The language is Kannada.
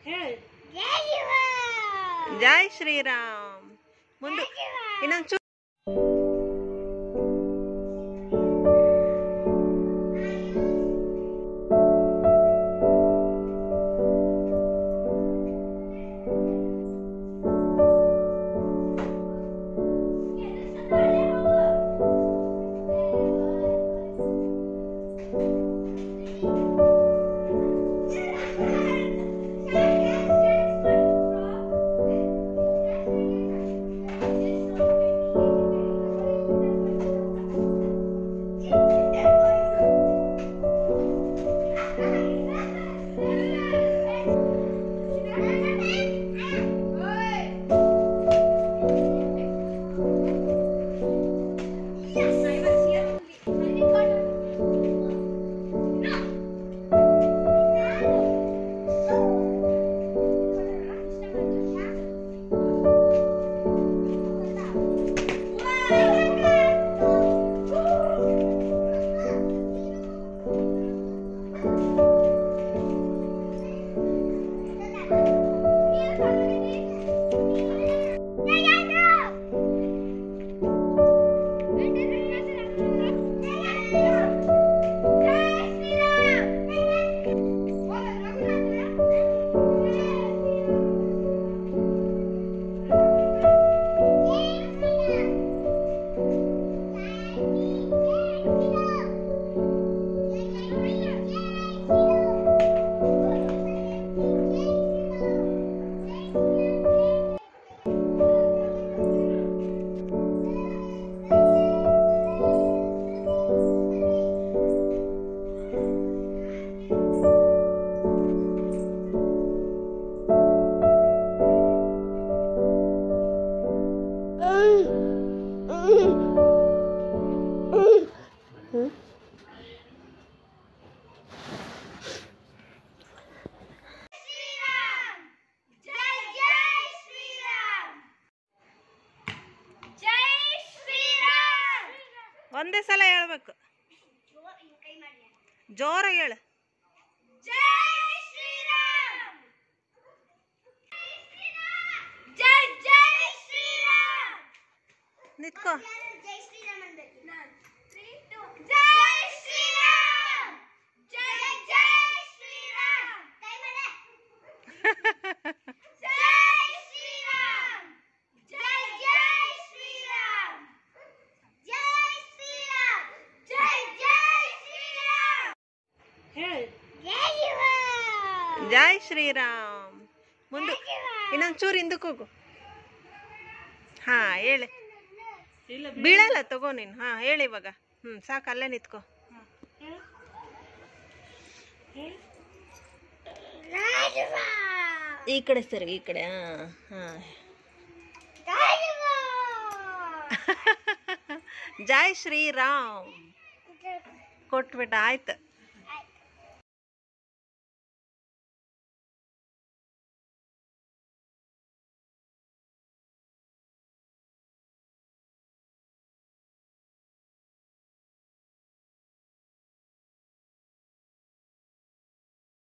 ಹೇಳಿ ಜೈ ಶ್ರೀರಾಮ್ ಮುಂದೆ ಇನ್ನೊಂದು ಚೂ ಒಂದೇ ಸಲ ಹೇಳ್ಬೇಕು ಜೋರಾಗಿ ಹೇಳು ನಿತ್ಕೋ ಹೇಳಿ ಜೈ ಶ್ರೀರಾಮ್ ಮುಂದೆ ಇನ್ನೊಂದು ಚೂರು ಹಿಂದಕ್ಕೆ ಹೋಗು ಹಾ ಹೇಳಿ ಇಲ್ಲ ಬೀಳಲ್ಲ ತಗೋ ನೀನು ಹಾ ಹೇಳಿ ಇವಾಗ ಹ್ಞೂ ಸಾಕು ಅಲ್ಲೇ ನಿತ್ಕೋ ಈ ಕಡೆ ಸರ್ ಈ ಕಡೆ ಹಾಂ ಹಾಂ ಜೈ ಶ್ರೀರಾಮ್ ಕೊಟ್ಬಿಟ್ಟ ಆಯ್ತು